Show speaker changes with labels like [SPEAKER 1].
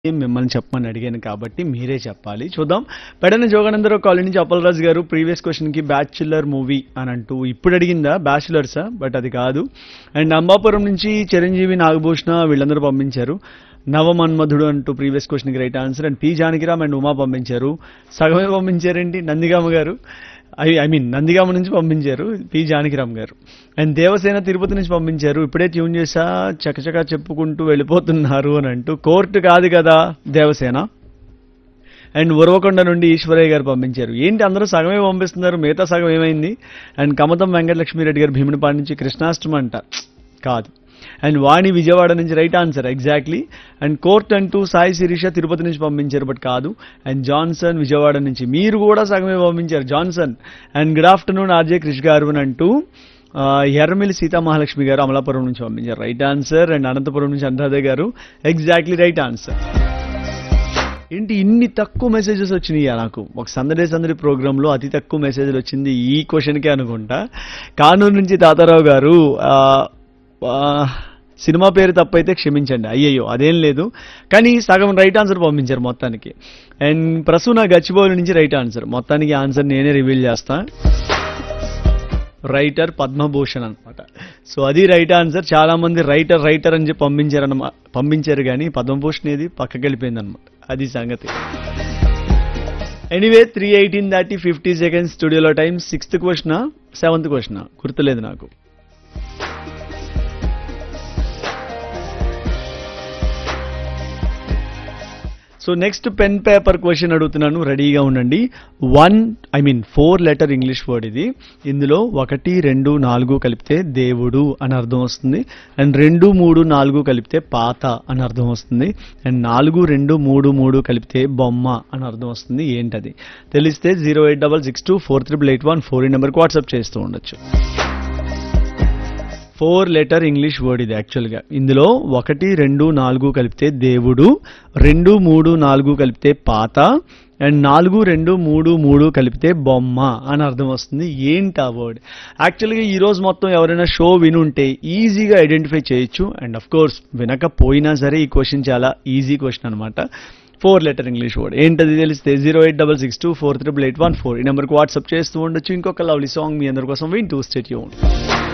[SPEAKER 1] మిమ్మల్ని చెప్పమని అడిగాను కాబట్టి మీరే చెప్పాలి చూద్దాం పెడన జోగానందరావు కాలనీ నుంచి అప్పలరాజు గారు ప్రీవియస్ క్వశ్చన్ కి బ్యాచులర్ మూవీ అని అంటూ ఇప్పుడు అడిగిందా బ్యాచులర్సా బట్ అది కాదు అండ్ అంబాపురం నుంచి చిరంజీవి నాగభూషణ వీళ్ళందరూ పంపించారు నవమన్మధుడు అంటూ ప్రీవియస్ క్వశ్చన్కి right answer and P Janakiram and Uma పంపించారు సగమే పంపించారేంటి నందిగామ గారు ఐ ఐ మీన్ నందిగామ నుంచి పంపించారు పి జానకిరామ్ గారు అండ్ దేవసేన తిరుపతి నుంచి పంపించారు ఇప్పుడే ట్యూన్ చేసా చకచకా చెప్పుకుంటూ వెళ్ళిపోతున్నారు అని అంటూ కోర్టు కాదు కదా దేవసేన అండ్ ఉరవకొండ నుండి ఈశ్వరయ్య గారు పంపించారు ఏంటి అందరూ సగమే పంపిస్తున్నారు మిగతా సగం ఏమైంది అండ్ కమతం వెంకటలక్ష్మిరెడ్డి గారు భీమునిపాటి నుంచి కృష్ణాష్టమి అంట కాదు అండ్ వాణి విజయవాడ నుంచి right answer exactly and court అంటూ సాయి శిరీష తిరుపతి నుంచి పంపించారు బట్ కాదు అండ్ జాన్సన్ విజయవాడ నుంచి మీరు కూడా సగమే పంపించారు Johnson and good afternoon RJ Krish గారు అని అంటూ ఆ, ఎర్రమిల్లి సీతామహాలక్ష్మి గారు అమలాపురం నుంచి పంపించారు రైట్ ఆన్సర్ అండ్ అనంతపురం నుంచి అనురాధ గారు ఎగ్జాక్ట్లీ రైట్ ఆన్సర్ ఏంటి ఇన్ని తక్కువ మెసేజెస్ వచ్చినాయి నాకు ఒక సందడే సందడి ప్రోగ్రాంలో అతి తక్కువ మెసేజ్లు వచ్చింది ఈ క్వశ్చన్కే అనుకుంటా కానూరు నుంచి తాతారావు గారు ఆ, ఆ, సినిమా పేరు తప్పైతే క్షమించండి అయ్యయ్యో అదేం లేదు కానీ సగం రైట్ ఆన్సర్ పంపించారు మొత్తానికి అండ్ ప్రసూన గచ్చిబౌలి నుంచి రైట్ ఆన్సర్ మొత్తానికి ఆన్సర్ నేనే రివీల్ చేస్తా రైటర్ పద్మభూషణ్ అనమాట సో అది రైట్ ఆన్సర్ చాలా మంది రైటర్ రైటర్ అని చెప్పి పంపించారు అన్నమా పంపించారు కానీ పద్మభూషణ్ ఏది పక్కకి వెళ్ళిపోయింది అనమాట అది సంగతి ఎనీవే త్రీ ఎయిటీన్ దాటి ఫిఫ్టీ సెకండ్స్ స్టూడియోలో time sixth question seventh question గుర్తులేదు నాకు so next pen paper question అడుగుతున్నాను రెడీగా ఉండండి one I mean four letter English word ఇది ఇందులో ఒకటి రెండు నాలుగు కలిపితే దేవుడు అని అర్థం వస్తుంది అండ్ రెండు మూడు నాలుగు కలిపితే పాత అని అర్థం వస్తుంది అండ్ నాలుగు రెండు మూడు మూడు కలిపితే బొమ్మ అని అర్థం వస్తుంది ఏంటది తెలిస్తే zero eight double six two four triple eight one four ఈ నెంబర్కి వాట్సాప్ చేస్తూ ఉండొచ్చు ఫోర్ లెటర్ ఇంగ్లీష్ వర్డ్ ఇది యాక్చువల్గా ఇందులో ఒకటి రెండు నాలుగు కలిపితే దేవుడు రెండు మూడు నాలుగు కలిపితే పాత అండ్ నాలుగు రెండు మూడు మూడు కలిపితే బొమ్మ అని అర్థం వస్తుంది ఏంటి ఆ వర్డ్ యాక్చువల్గా ఈ రోజు మొత్తం ఎవరైనా షో వినుంటే ఈజీగా ఐడెంటిఫై చేయొచ్చు అండ్ అఫ్ కోర్స్ వినకపోయినా సరే ఈ క్వశ్చన్ చాలా ఈజీ క్వశ్చన్ అనమాట ఫోర్ లెటర్ ఇంగ్లీష్ వర్డ్ ఏంటది తెలిస్తే zero eight double six two four triple eight one four ఈ నెంబర్కి వాట్సాప్ చేస్తూ ఉండొచ్చు ఇంకొక లవ్లీ సాంగ్ మీ అందరి కోసం వింటూ స్టేట్ యూన్